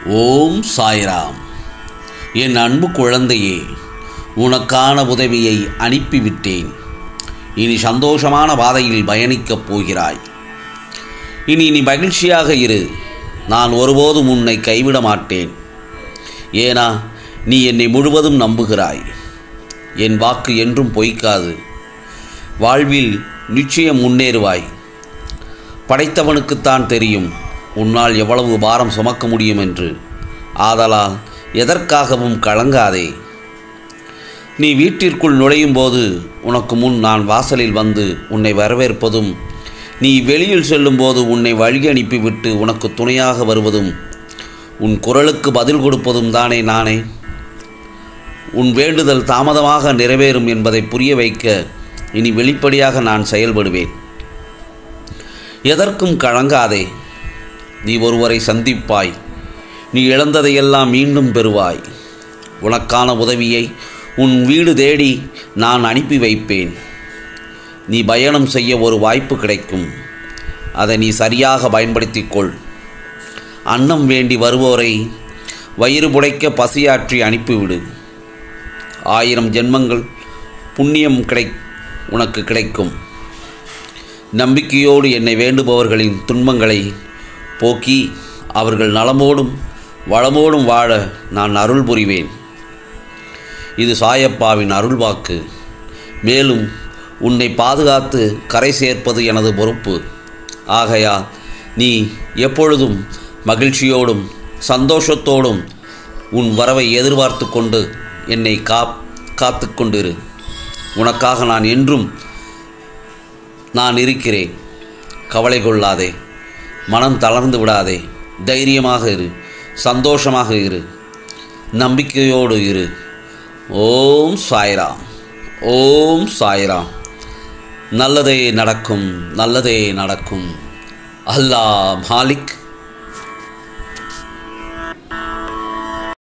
ஓம் சாய்ராம் என் அன்பு குழந்தையே உனக்கான உதவியை அனுப்பிவிட்டேன் இனி சந்தோஷமான பாதையில் பயணிக்கப் போகிறாய் இனி நீ மகிழ்ச்சியாக இரு நான் ஒருபோதும் உன்னை கைவிட மாட்டேன் ஏனா நீ என்னை முழுவதும் நம்புகிறாய் என் வாக்கு என்றும் பொய்க்காது வாழ்வில் நிச்சயம் முன்னேறுவாய் படைத்தவனுக்குத்தான் தெரியும் உன்னால் எவ்வளவு பாரம் சுமக்க முடியும் என்று ஆதலால் எதற்காகவும் கலங்காதே நீ வீட்டிற்குள் நுழையும் போது உனக்கு முன் நான் வாசலில் வந்து உன்னை வரவேற்பதும் நீ வெளியில் செல்லும்போது உன்னை வழி அனுப்பிவிட்டு உனக்கு துணையாக வருவதும் உன் குரலுக்கு பதில் கொடுப்பதும் தானே நானே உன் வேண்டுதல் தாமதமாக நிறைவேறும் என்பதை புரிய வைக்க இனி வெளிப்படையாக நான் செயல்படுவேன் எதற்கும் கலங்காதே நீ ஒருவரை சந்திப்பாய் நீ இழந்ததையெல்லாம் மீண்டும் பெறுவாய் உனக்கான உதவியை உன் வீடு தேடி நான் அனுப்பி வைப்பேன் நீ பயணம் செய்ய ஒரு வாய்ப்பு கிடைக்கும் அதை நீ சரியாக பயன்படுத்திக் கொள் அன்னம் வேண்டி வருவோரை வயிறு புடைக்க பசியாற்றி அனுப்பிவிடு ஆயிரம் ஜென்மங்கள் புண்ணியம் கிடை உனக்கு கிடைக்கும் நம்பிக்கையோடு என்னை வேண்டுபவர்களின் துன்பங்களை போக்கி அவர்கள் நலமோடும் வளமோடும் வாழ நான் அருள் புரிவேன் இது சாயப்பாவின் அருள்வாக்கு மேலும் உன்னை பாதுகாத்து கரை சேர்ப்பது எனது பொறுப்பு ஆகையால் நீ எப்பொழுதும் மகிழ்ச்சியோடும் சந்தோஷத்தோடும் உன் வரவை எதிர்பார்த்து கொண்டு என்னை கா காத்து கொண்டிரு உனக்காக நான் என்றும் நான் இருக்கிறேன் கவலை கொள்ளாதே மனம் தளர்ந்து விடாதே தைரியமாக இரு சந்தோஷமாக இரு நம்பிக்கையோடு இரு ஓம் சாய்ராம் ஓம் சாய்ராம் நல்லதே நடக்கும் நல்லதே நடக்கும் அல்லாஹ் மாலிக்